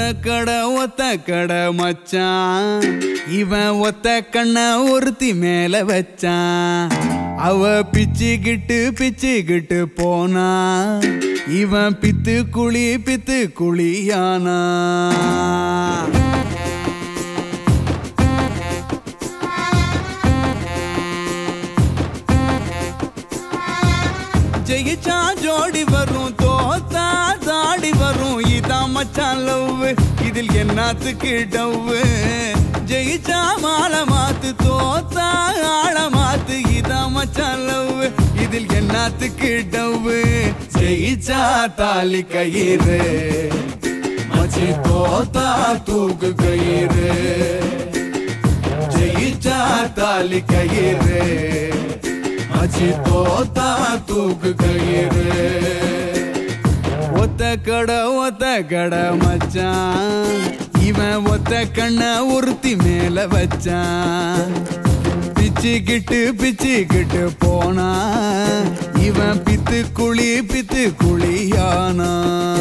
கட ஒத்த கட மச்சான் இவன் ஒத்த கண்ண ஒருத்தி மேல வச்சான் அவ பிச்சுக்கிட்டு பிச்சுக்கிட்டு போனா இவன் பித்து குழி பித்து குழியானா ஜெயிச்சா ஜோடி வரும் தோத்தா தாடி வரும் இதான் மச்சான் லவ் இதில் என்னத்துக்கு டவ்வு ஜெயிச்சா மாலை மாத்து தோத்தா ஆள மாத்து இதான் மச்சான் லவ் இதில் என்னத்துக்கு டவ்வு ஜெயிச்சா தாலி கயிறு மச்சி தோத்தா தூக்கு கயிறு ஜெயிச்சா தாலி கயிறு மச்சி தோத்தா தூக்கு கயிறு ஒத்த கட ஒத்த கட மச்சான் இவன் ஒத்த கண்ண ஒருத்தி மேல வச்சான் பிச்சுக்கிட்டு பிச்சுக்கிட்டு போனா இவன் பித்து குழி பித்து குழியானா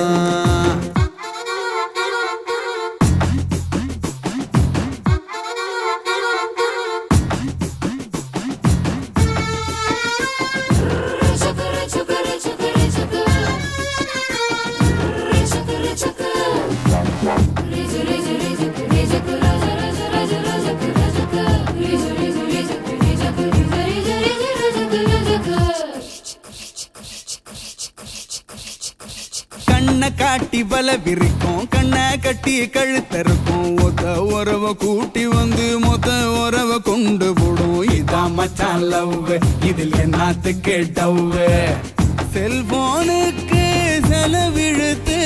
கண்ணை காட்டி வல விரிக்கும் கண்ணை கட்டி கழுத்தருக்கும் ஒத்த உறவ கூட்டி வந்து மொத்த உறவ கொண்டு போடும் இதான் மச்சான் லவ் இதில் என்னத்துக்கு டவ் செல்போனுக்கு செலவிழுத்து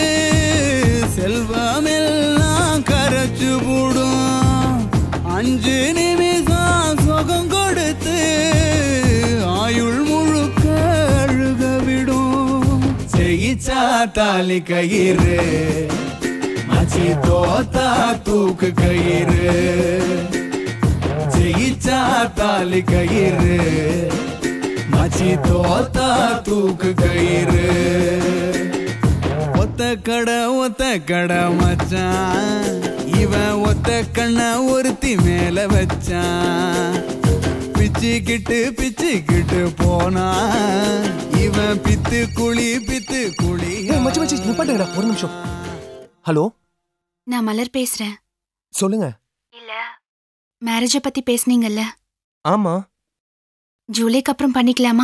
செல்வமெல்லாம் கரைச்சு போடும் அஞ்சு நிமிஷம் சுகம் கொடுத்து ஆயுள் முழுக்க அழுக விடும் ஜெயிச்சா தாலி கயிறு மச்சி தோத்தா தூக்கு கயிறு ஜெயிச்சா தாலி கயிறு மச்சி தோத்தா தூக்கு கயிறு ஒத்த கடை ஒத்த கடை மச்சான் இவன் ஒத்த கண்ண ஒருத்தி மேல வச்சான் பிச்சுக்கிட்டு பிச்சுக்கிட்டு போனா இவன் பித்து குழி பித்து குழி ஏய், மச்சி மச்சி நிப்பாட்டுங்கடா ஒரு நிமிஷம் ஹலோ நான் மலர் பேசுறேன் சொல்லுங்க இல்ல மேரேஜ பத்தி பேசுனீங்கல்ல ஆமா ஜூலைக்கு அப்புறம் பண்ணிக்கலாமா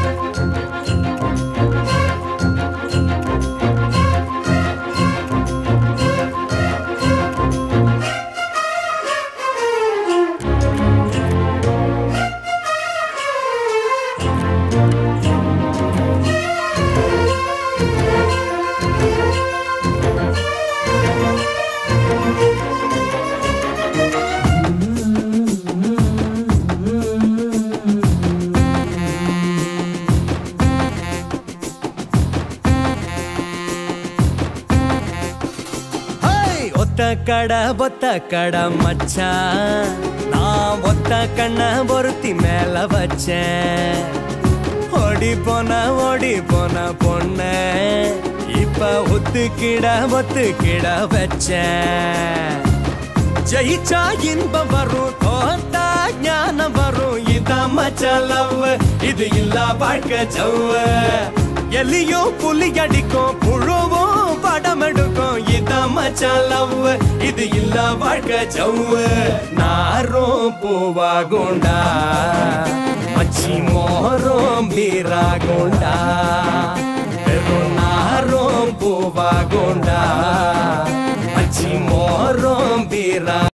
ஹேய்! ஒத்த கட பொத்த கட மச்சான் நான் ஒத்த கண்ண பொருத்தி மேல வச்சேன் ஓடி போன ஓடி போன பொண்ண இப்ப ஒத்துக்கிட ஒத்துக்கிட வச்சேன் ஜெயிச்சா இன்பம் வரும் தோத்தா ஞானம் வரும் இதான் மச்சான் லவ் இது இல்ல வாழ்க்கை ஜவ்வு எலியும் புலி அடிக்கும் புழுவும் படம் எடுக்கும் இதான் மச்சான் லவ் இது இல்ல வாழ்க்கை ஜவ்வு நாரும் பூவாகுண்டா மச்சி மோரும் பீராகுண்டா வெறும் நாரும் பூவாகுண்டா மச்சி மோரும் பீரா